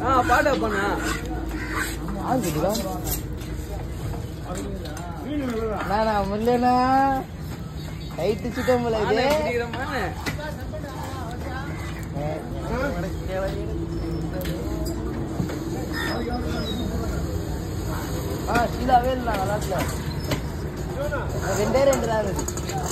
ஆ பாட்டா பண்ணா நானா முல்லைனா கைட்டு சிக்கன் போல இது பிடிக்கிறமான ஆ சீதாவே இல்லை நல்லா ரெண்டே ரெண்டு தான் இருக்கு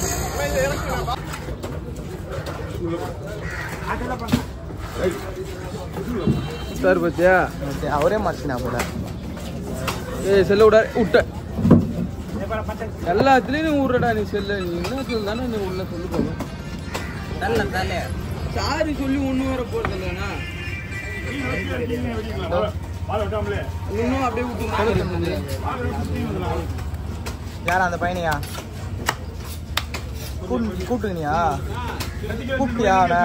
சார் பத்தியா அவரே மறைச்சினா போல ஏய் செல்ல விட விட்ட எல்லாத்துலயும் நீ விடுறடா நீ செல்ல நீ என்ன சொல்ல தானே நீ உள்ள சொல்லு போதும் தள்ள தள்ள சாரி சொல்லி ஒண்ணு வர போறது இல்லைண்ணா இன்னும் அப்படியே விட்டு யார் அந்த பையனையா கூப்பிட்டுக்கினியா கூப்பிட்டியா அவனை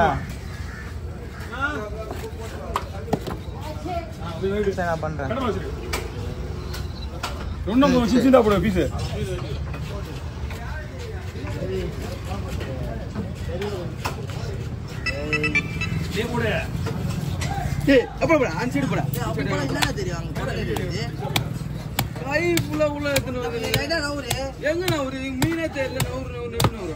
சரி, நான் பண்றேன் இன்னும் சின்ன போட பீஸ் ஏய் அப்புறம் போடா அந்த சைடு போடா தெரியும் கை ஃபுல்லா உள்ள எடுத்துன்னு வந்து எங்க நான் ஒரு மீனே தெரியல நவுறு நவுறு நவுறு நவுறு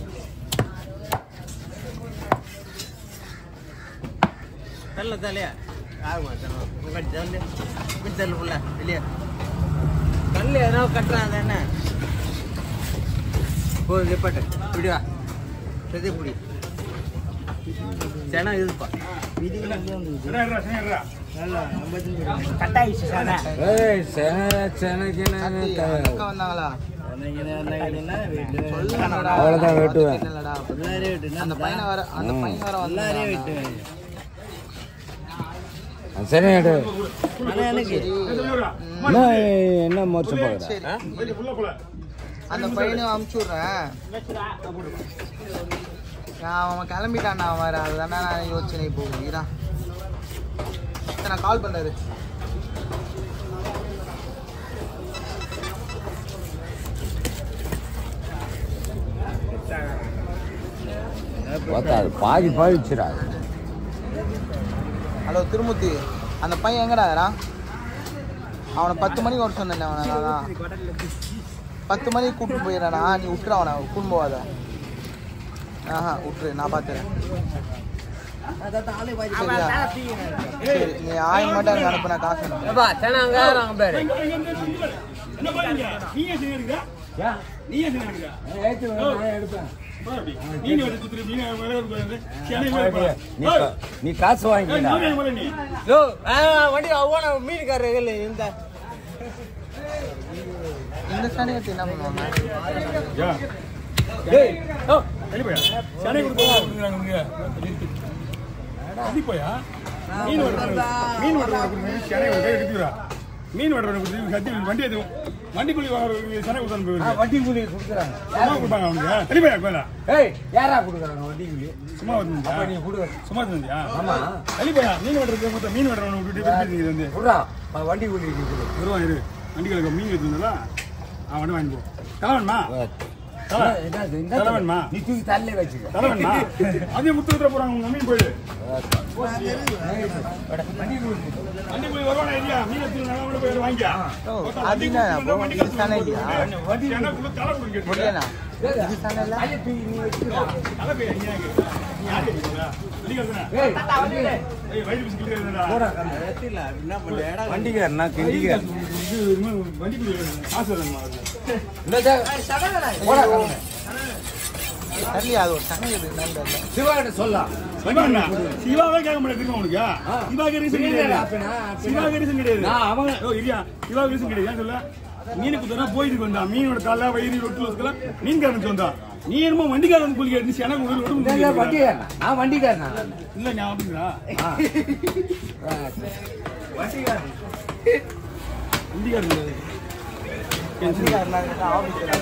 தள்ள தள்ளையா ஆகுமா தள்ளு தள்ளு இப்படி தள்ளு புள்ள வெளியே தள்ளு ஏதோ கட்டுறான் என்ன போ நிப்பாட்டு இப்படி வா பிரதி புடி சேனா இதுப்பா கட்டாயிடுச்சு சேனா அக்கா வந்தாங்களா அவ்வளவுதான் வெட்டுவேன். அந்த பையனை வர அந்த பையன் வர வந்தாரே வெட்டுவேன் சரி எடு. எனக்கு என்ன என்ன மோச்சம் பார்க்குற சரி அந்த பையனை அமுச்சு விட்றேன் நான் அவன் கிளம்பிட்டான் அவன் வேற அதுதானே நான் யோசனை இப்போ இதான் சரி, நான் கால் பண்ணாரு பார்த்தா அது பாதி பாதிச்சுடா ஹலோ திருமூர்த்தி அந்த பையன் எங்கடா இருக்கிறான் அவனை பத்து மணிக்கு வர சொன்னேன் அவனை நான் பத்து மணிக்கு கூப்பிட்டு போயிடறானா நீ விட்டுரு அவனை கூட்டு போவாத ஆஹா விட்டுரு நான் பார்த்துறேன் சரியா சரி நீ ஆயிரம் மட்டும் எனக்கு அனுப்புன காசு அனுப்பு. என்ன பாருங்க நீயே செய்ய எடுக்கிறா நீயே செய்ய எடுக்கிறா எடுப்பேன் நீ வந்து குத்துரு நீ மேல இருக்கு சேனை மேல போறா நீ கா- நீ காசு வாங்கிக்கடா நீ மேல நீ வண்டி அவ்வளோ மீனுக்காரர்கள் இந்த இந்த சனியத்தை என்ன பண்ணுவாங்க யா டேய் ஓ வெளிய போயா சேனை கொடுத்து கொடுக்குறாங்க உங்க வெளிய போயா மீன் வடுற மீன் வடுற கொடுக்குறாங்க சேனை கொடுத்து எடுத்துறா மீன் வடுற கொடுத்து கட்டி வண்டி எது வண்டி குழி வாங்குற சேனை கொடுத்து போயிருக்கு வட்டி கூலி கொடுக்குறாங்க சும்மா கொடுப்பாங்க அவங்க வெளிய போயா கோயிலா ஏய் யாரா கொடுக்குறாங்க வட்டி கூலி சும்மா வந்து நீ கொடு சும்மா இருந்தியா ஆமா வெளிய போயா மீன் வடுறது மொத்தம் மீன் வடுறவனை விட்டுட்டு விட்டுட்டு வந்து குடுறா வண்டி கூலி கொடு வருவா இரு வண்டிகளுக்கு மீன் எடுத்துருந்தா அவன் வாங்கி போ தலைவன்மா தலை என்னது இந்த தலைவன்மா நீ தூக்கி தள்ளி வச்சுக்க தலைவன்மா அதே முத்து விட்டுற போறாங்க உங்க மீன் போயிடு வண்டி போய் வருவானா இல்லையா மீன் எடுத்து நல்லா கூட போய் வாங்கியா ஓ, அது என்ன அப்போ இது சனை இல்லையா வண்டி என்ன குழு தலை கொடுக்க முடியலண்ணா இது சனை இல்லை தள்ளி தூக்கி நீ வச்சுக்கா தலை போய் எங்க நீ யாரு கேட்கிறா வண்டி கழுதுனா ஏய் ஏய் வயிறு பிடிச்சி கிளிக்கிறா போடா கண்ணு வண்டிக்காரனா கிண்டிக்கார் இது இனிமே வண்டி குழு காசு வருமா போடா கண்ணு தெரியல அது ஒரு சனை இது என்னன்னு தெரியல சிவாகிட்ட சொல்லலாம் சிவாண்ணா சிவாவே கேட்க முடியாது திரும்ப உனக்கு சிவாக்கு ரீசன் கிடையாது அப்பனா சிவாக்கு ரீசன் கிடையாது நான் அவங்க ஓ இல்லையா சிவாக்கு ரீசன் கிடையாது ஏன் சொல்ல மீன் குத்தனா போயிட்டு வந்தா மீனோட தலை வயிறு ஒட்டு வச்சுக்கலாம் மீன் காரன் வந்தா நீ என்னமோ வண்டிக்காரன் வந்து குளிக்க நீ எனக்கு ஒரு ஒரு இல்ல, இல்ல, வண்டிக்காரனா நான் வண்டிக்காரனா இல்ல நான் அப்படிங்களா ஆ. ஆ, சரி. வண்டிக்காரன் வண்டிக்காரன் கிடையாது. வண்டிக்காரனா ஆஃபீஸில்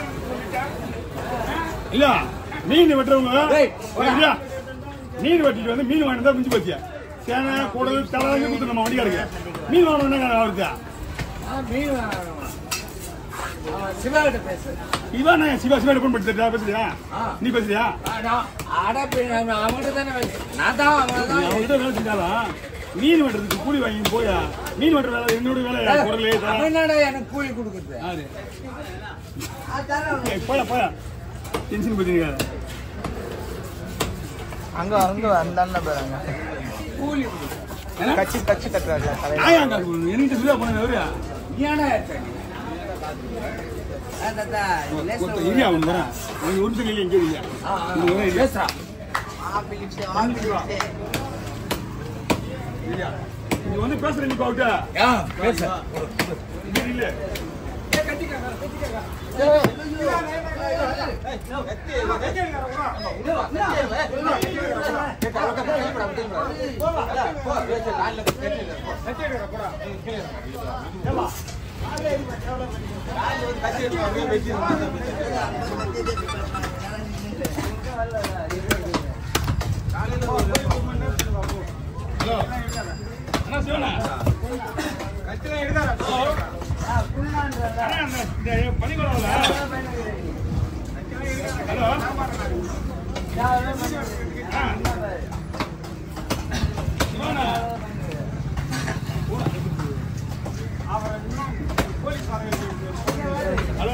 இல்ல மீன் வெட்டுறவங்க ஏய், போடா. இல்லையா மீன் வெட்டிட்டு வந்து மீன் வாங்கிட்டு மிஞ்சி போச்சு சேனை குடல் தலை குத்து நம்ம வண்டிக்காரங்க மீன் வாங்கணும் என்ன வருது ஆ, மீன் வாங்கணும். அவன் சிவாகிட்ட பேசு சிவா நான் சிவா சிவா ஃபோன் பண்ணிட்டு பேசுறியா ஆ. நீ பேசுறியா ஆ, நான் அட, பின்ன அவன் அவன்கிட்ட தானே வேலை. நான் தான் அவன் நீ தான் அவன்கிட்ட வேலை செஞ்சாலும் மீன் வெட்டுறதுக்கு கூலி வாங்கி போயா மீன் வெட்டுற வேலை என்னோட வேலை குரலே அவன் என்னடா எனக்கு கூலி கொடுக்குறது யாரு ஏய், போயா போயா டென்ஷன் பத்திருக்காத அங்க அங்க அந்த அண்ணன் பேர் அங்க கூலி கொடுக்குறது கட்சி கட்சி கட்டுறாரு தலைவர் நான் ஏன் காசு கொடுக்கணும்? என்கிட்ட சொல்லியா போனேன் அவரு நீ ஏன்டா எடுத்த நீ? ஆ, தாத்தா, லேசா ஒருத்தன் இரியா அவன் வரேன் அவன் ஒரு நிமிஷம் இல்லையா எங்கே இல்லையா ஆ, ஆ, இங்க வரேன் இரியா. பேசுறா. இரியா. நீ வந்து பேசுற நீ பாவுட்டா ஆ, பேசு. இங்க இல்ல ஹலோ அண்ணா சிவனா ஹலோ அண்ணா, அந்த- இந்த பனிக்குளம்ல. ஹலோ ஆ. சிவனா. ஹலோ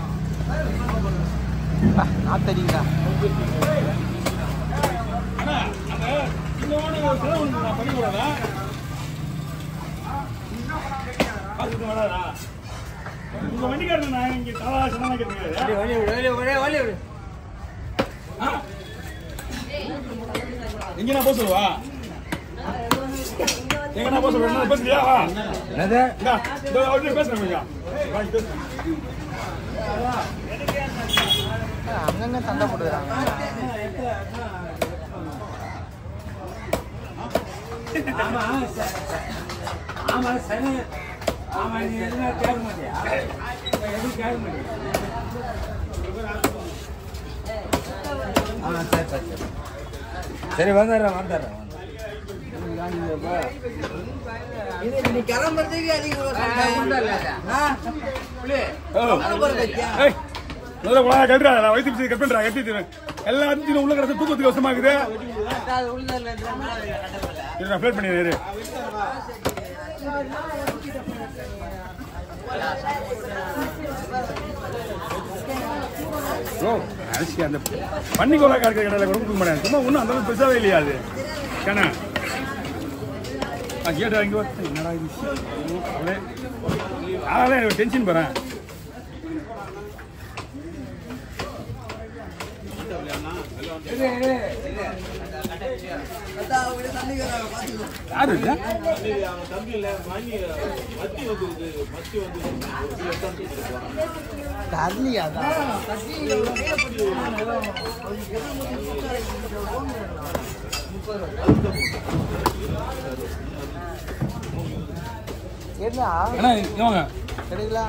நாத்தடிங்களா அண்ணா அந்த இன்னொரு செலவு உண்டு நான் பனிக்குளம்ல. பார்த்துட்டு வராதா? உங்க வண்டிக்காரன் நான் இங்க தலா சனமா கேட்டுருக்காரு வழி விடு, வழி விடு, வழி விடு. எங்க நான் போக சொல்லுவா எங்க நான் போக சொல்லுவேன் பேசுறியா வா என்னது? இந்தா, இதோ அவர்கிட்ட பேசுறேன் ஐயா. வா, இங்க பேசு. அங்கங்க சண்டை போட்டுக்கிறாங்க ஆமா, ச- ஆமா, சனி. ஆமா, நீ எதுவுமே கேட்க மாட்டியா? எதுவும் கேட்க மாட்டியா? ஆ, சரி, சரி, சரி. சரி வந்துடுறேன் வந்துடுறேன் நீ கிளம்புறதுக்கு ஓ. ஏய், முதல்ல குழாயை கட்டுறா, நான் வயித்து பிடிச்சி கட் பண்றேன், கட்டி தருவேன். எல்லாத்தையும் உள்ள கிடந்து தூக்கத்துக்கு கஷ்டமா இருக்குது இரு, நான் plate பண்ணிடுறேன், இரு. bro, அரிசி அந்த பன்னிக்கோலா கறக்கிற கடையில கூட கொடுக்க மாட்டேன் சும்மா ஒன்றும் அந்த அளவுக்கு பெருசாவே இல்லையா அது ஏன்னா கேட்டா இங்க வா. என்னடா இது ஐயோ, கடவுளே. அதனால எனக்கு டென்ஷன் போறேன் யாரு இது? தரலையா தான் என்ன அண்ணா இவங்க கிடைக்கல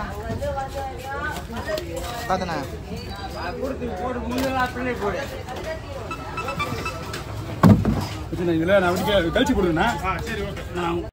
பார்த்தனா போடு முன்னெல்லாம் பிள்ளை போடு இதுல நான் கழிச்சு போடுவேண்ணா சரி ஓகே நான்